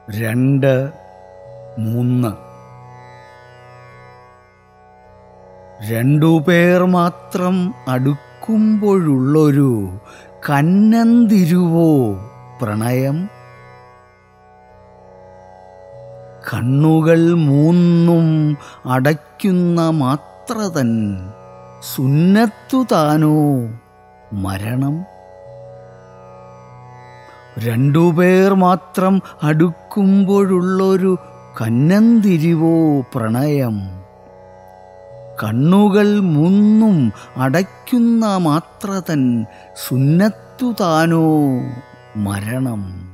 രണ്ട് മൂന്ന് രണ്ടുപേർ മാത്രം അടുക്കുമ്പോഴുള്ളൊരു കന്നന്തിരുവോ പ്രണയം കണ്ണുകൾ മൂന്നും അടയ്ക്കുന്ന മാത്രതൻ സുന്നത്തു താനോ മരണം രണ്ടുപേർ മാത്രം അടുക്കുമ്പോഴുള്ളൊരു കന്നന്തിരിവോ പ്രണയം കണ്ണുകൾ മൂന്നും അടയ്ക്കുന്ന മാത്രതൻ സുന്നത്തു താനോ മരണം